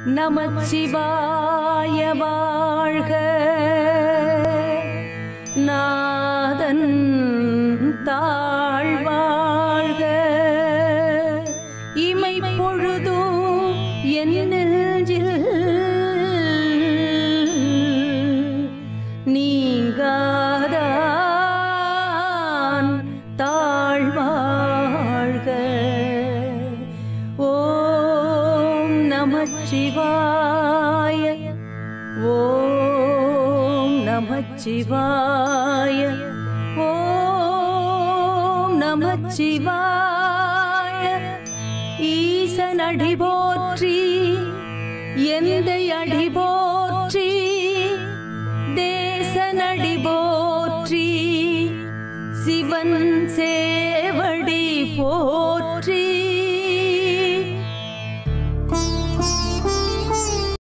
நமச்சிவாய வாழ்க நாதன் தாழ்வாழ்க இமை பொழுதும் என் நெஞ்சில் நீங்காதான் தாழ்வாழ்க ஓம் நமச்சிவாய ஓம் நமச்சிவாய ஓம் நமச்சிவாய ஈசன் அடி போற்றி எந்த அடி போற்றி